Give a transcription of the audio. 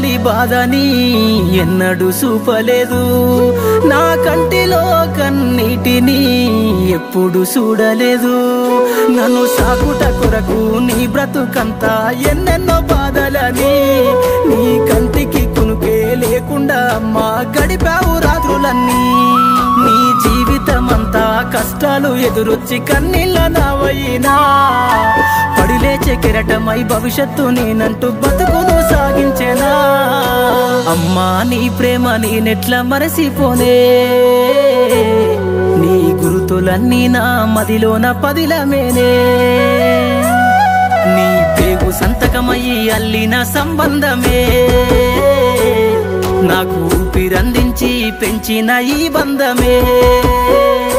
తల్లి బాధని ఎన్నడూ చూపలేదు నా కంటిలో కన్నీటిని ఎప్పుడు చూడలేదు నన్ను సాకుట కొరకు నీ బ్రతుకంతా ఎన్నెన్నో బాధలని నీ కంటికి కునుకే లేకుండా అమ్మా గడిపావు రాత్రులన్నీ నీ జీవితమంతా కష్టాలు ఎదురొచ్చి కన్నీళ్ళ నావయినా పడిలేచే కెరటమై భవిష్యత్తు నేనంటూ బతుకును సాగించేనా అమ్మా నీ ప్రేమ నేనెట్లా మరసిపోనే నీ గురుతులన్నీ నా మదిలోన పదిలమేనే నీ పేగు సంతకమయ్యి అల్లిన సంబంధమే నాకు ఊపిరందించి పెంచిన ఈ బంధమే